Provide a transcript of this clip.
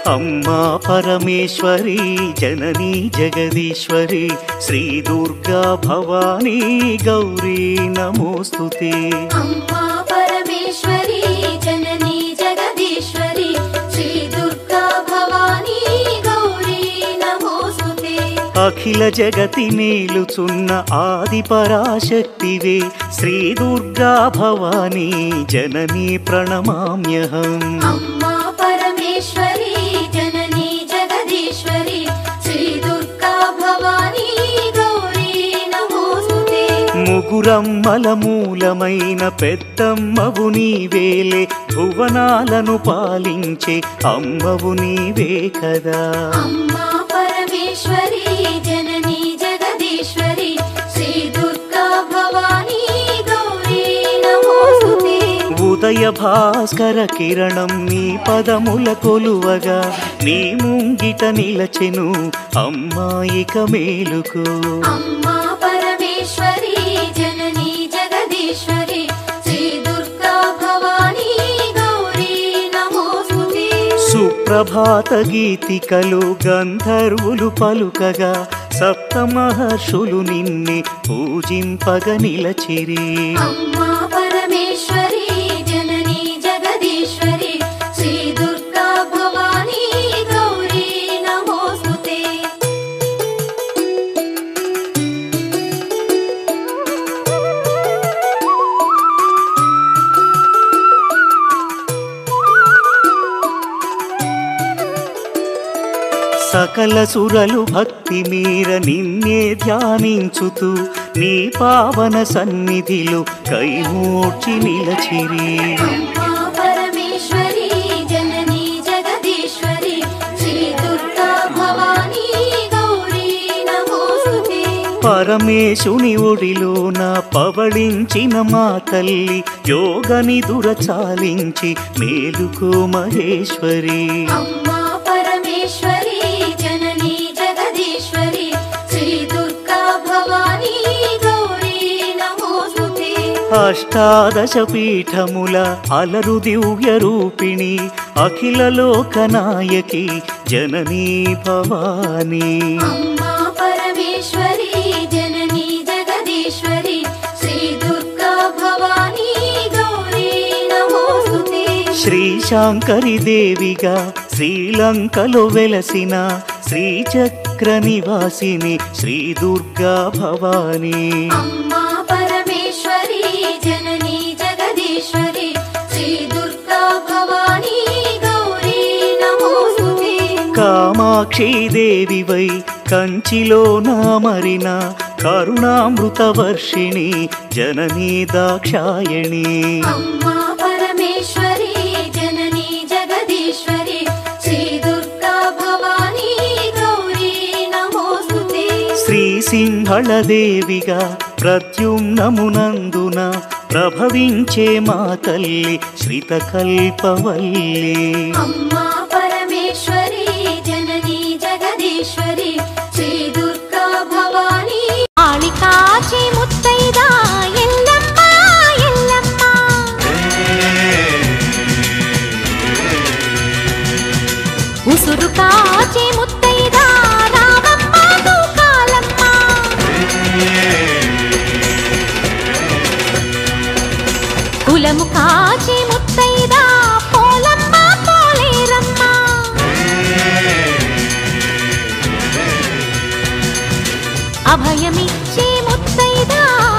అమ్మా పరమేశ్వరి జననీ జగదీశ్వరి శ్రీ దుర్గా భవానీ గౌరీ నమోస్తుతే అమ్మా పరమేశ్వరి జననీ జగదీశ్వరి శ్రీ దుర్గా భవానీ గౌరీ నమోస్తుతే అఖిల జగతి నేలుచున్న ఆది పరాశక్తివే శ్రీ దుర్గా భవానీ జననీ ప్రణమామ్యహం అమ్మా పరమేశ్వరి జననీ జగదీశ్వరి శ్రీ దుర్గా భవానీ గౌరీ నమోస్తుతే ముగురమ్మల మూలమైన పెద్దమ్మవు నీవేలే భువనాలను పాలించే అమ్మవు నీవే కదా అమ్మా పరమేశ్వరి జననీ జగదీశ్వరి శ్రీ దుర్గా భవానీ గౌరీ నమోస్తుతే ఉదయ భాస్కర కిరణం నీ పదముల కొలువగా నీ ముంగిట నిలచెను అమ్మాయిక మేలుకు అమ్మా పరమేశ్వరి జననీ జగదీశ్వరి శ్రీ దుర్గా భవానీ గౌరీ నమోస్తుతే సుప్రభాత గీతికలు గంధర్వులు పలుకగా సప్త మహర్షులు నిన్నే పూజింపగ నిలచిరి అమ్మా పరమేశ్వరి జననీ జగదీశ్వరి శ్రీ దుర్గా భవానీ గౌరీ నమోస్తుతే సకల సురలు భక్తి మీర నిన్నే ధ్యానించుతూ నీ పావన సన్నిధిలో కైమూర్చి నిలచిరి అమ్మా పరమేశ్వరి జననీ జగదీశ్వరి శ్రీ దుర్గా భవానీ గౌరీ నమోస్తుతే పరమేశుని ఒడిలోన పవళించిన మా తల్లి యోగని దురచాలించి మేలుకో మహేశ్వరి అమ్మా పరమేశ్వరి జననీ జగదీశ్వరి శ్రీ దుర్గా భవానీ గౌరీ నమోస్తుతే అష్టాదశ పీఠముల అలరు దివ్య రూపిణి అఖిల లోకనాయకి జననీ భవానీ అమ్మా పరమేశ్వరి జననీ జగదీశ్వరి శ్రీ దుర్గా భవానీ గౌరీ నమోస్తుతే శ్రీశాంకరి దేవిగా శ్రీలంకలో వెలసిన శ్రీచక్ర నివాసిని శ్రీ దుర్గా భవానీ అమ్మా పరమేశ్వరి జననీ జగదీశ్వరి శ్రీ దుర్గా భవానీ గౌరీ నమోస్తుతే కామాక్షి దేవివై కంచిలో నామరిన కరుణామృత వర్షిణి జననీ దాక్షాయణి అమ్మా పరమేశ్వరి జననీ జగదీశ్వరి శ్రీ దుర్గా భవానీ గౌరీ నమోస్తుతే శ్రీ సింహళ దేవిగా ప్రద్యుమ్నమునందున ప్రభవించే మా తల్లి శ్రితకల్పవల్లి అమ్మా పరమేశ్వరి జననీ జగదీశ్వరి శ్రీ దుర్గా భవానీ ఆళికాచి ముత్తైదా ఎల్లమ్మ ఎల్లమ్మ ఉసురు కాచి ముత్తైదా రామమ్మ నూకాలమ్మ కులము కాచి ముత్తైదా పోలమ్మ పోలేరమ్మ అభయమిచ్చే ముత్తైదా